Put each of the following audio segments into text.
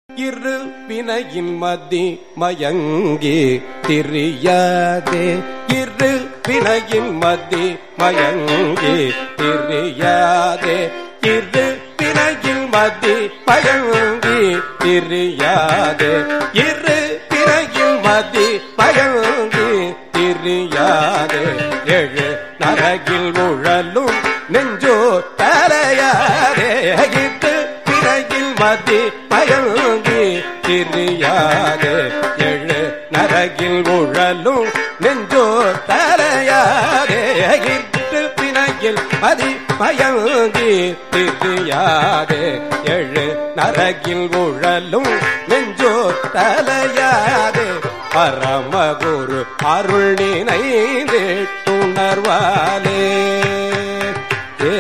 இரு வினையின் மதி மயங்கி திரியாதே இரு வினையின் மதி மயங்கி திரியாதே இரு வினையின் மதி மயங்கி திரியாதே இரு வினையின் மதி மயங்கி திரியாதே எழு நரகில் உழலும் நெஞ்சோ தலையாதே இட்டு பிறையில் மதி பயங்கி திரியாதே எழு நரகில் உழலும் நெஞ்சோ தலையாதே இட்டு பிணையில் மதி பயங்கி திரியாதே எழு நரகில் உழலும் நெஞ்சோ தலையாதே பரமகுரு அருள் நினைந்து துணர்வாலே ஏ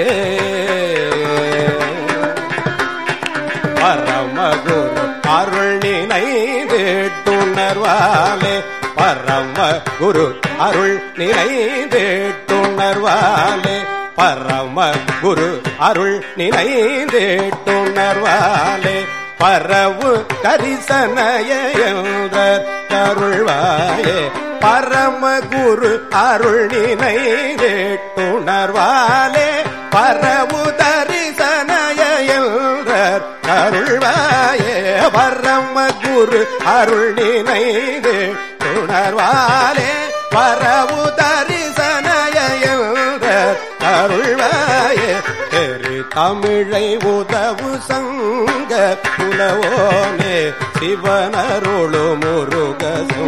பரமகுரு அருள் நினைந்து துணர்வாலே பரம குரு அருள் நினைந்து துணர்வாலே பரம குரு அருள் நினைந்து துணர்வாலே பரவு கரிசனைய கருள்வாயே பரம குரு அருள் நினைந்து துணர்வாலே பரவு தரிசனைய கருள்வாயே பரம குரு அருள் நினைந்து துணர்வாலே பரவு தரிசனைய கருள்வாயே தெரு தமிழை உதவு சங்க புலவோனே சிவனருளு முருக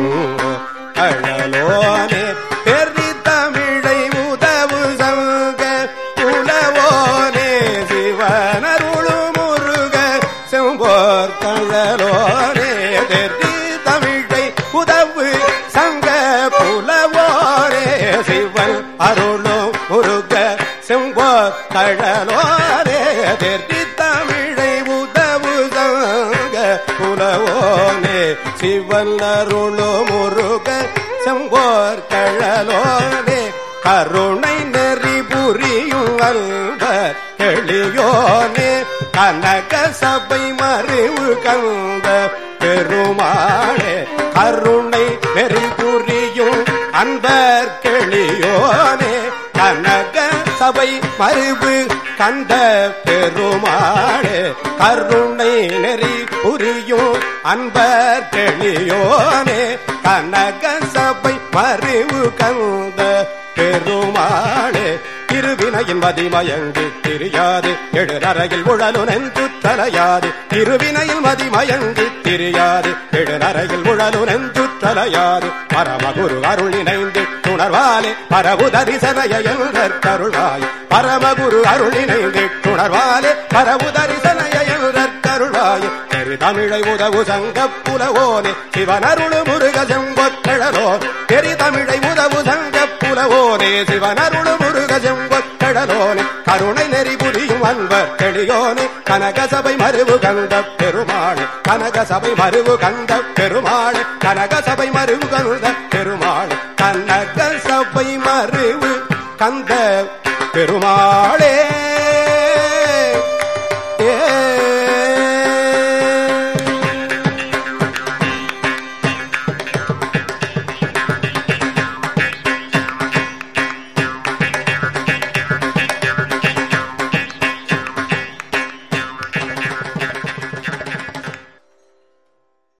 அழலோனே பெரி தமிழை உதவு சங்க புலவோனே சிவனருளு முருக செம்போர் கழலோனே தெரி தமிழை உதவு சங்க புலவோனே சிவன் அருளும் முருக செம்போர் கழலோனே தெரி தமிழை உதவு சங்க புலவோனே சிவன் அருளும் முருக செம்போர் கழலோனே கருணை நெறி புரியும் அல்ப எளியோனே கனக சபை மறைவு கந்த பெருமாளே கருணை நெறி புரியும் அன்பர் கெளியோனே கனக சபை மறைவு கந்த பெருமாளே கருணை நெறி புரியும் அன்பர் கெளியோனே கனக சபை மறைவு கந்த பெருமாளே திருவினையின் மதிமயங்கு திரியாது எழுநரையில் உழலு நெஞ்சு தலையாது திருவினையில் மதிமயங்கு திரியாது எழுநரையில் உழலு நெஞ்சு தலையாது பரமகுரு அருள் இணைந்து துணர்வாலே பரவு தரிசனைய கருள்வாய் பரமகுரு அருள் இணைந்து துணர்வாலே பரவு தரிசனைய கருள்வாய் தெரு தமிழை உதவு சங்க புலவோனே சிவனருளு முருக செம்பொத்தழலோ தெரி தமிழை உதவு சங்க புலவோனே சிவனருளு முருக செம்பொத்தழலோனே கருணை நெறி புரியும் அன்பர் தெளியோனே கனக சபை மறுவு கந்த பெருமாள் கனக சபை மறுவு கந்த பெருமாள் கனக சபை மறுவு கந்த பெருமாள் கனக சபை மறுவு கந்த பெருமாளே